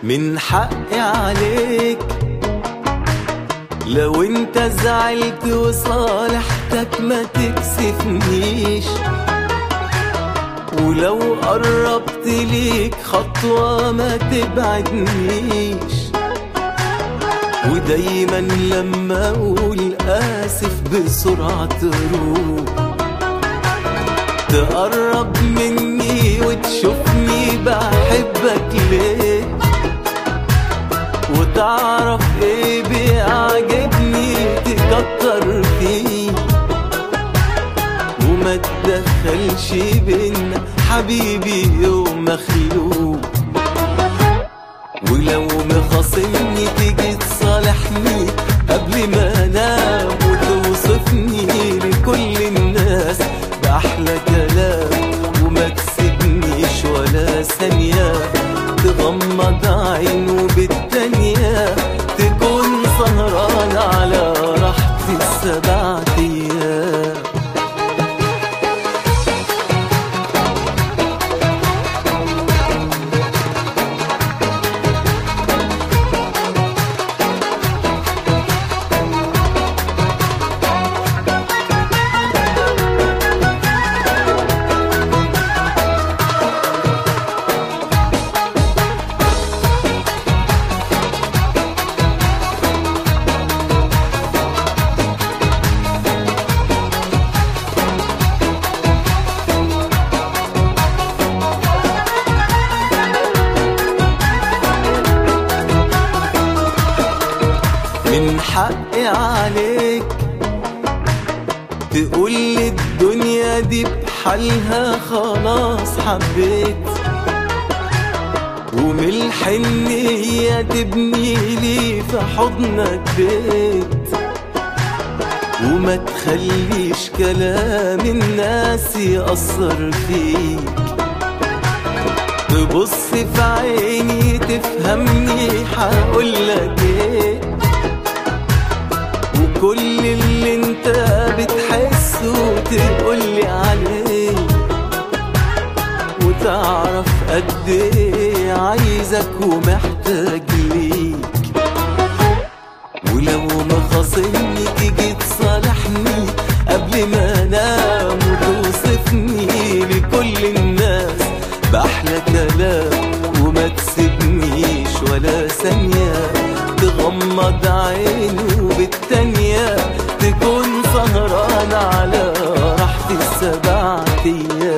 من حقي عليك لو انت زعلت وصالحتك ما تكسفنيش ولو قربت ليك خطوة ما تبعدنيش ودايما لما اقول اسف بسرعة تروح تقرب مني وتشوفني بحبك ليه وتعرف ايه بيعجبني تكتر فيه وما تدخلش بينا حبيبي ومخلوق ولو مخاصمني تيجي تصالحني قبل ما انام وتوصفني لكل الناس بأحلى كلام وما تسيبنيش ولا ثانية تغمض عين وبالتانية تكون سهران على راحتي السبع أيام من حقي عليك تقول لي الدنيا دي بحالها خلاص حبيت ومن الحنية تبني لي في حضنك بيت وما تخليش كلام الناس يأثر فيك تبص في عيني تفهمني هقولك ايه وكل اللي انت بتحسه تقولي عليه وتعرف قد ايه عايزك ومحتاج ليك ولو ما خاصمني تيجي تصالحني قبل ما انام وتوصفني لكل الناس بأحلى كلام وما تسيبنيش ولا ثانية تغمض عيني وبالتانية تكون سهران على راحتي السبع أيام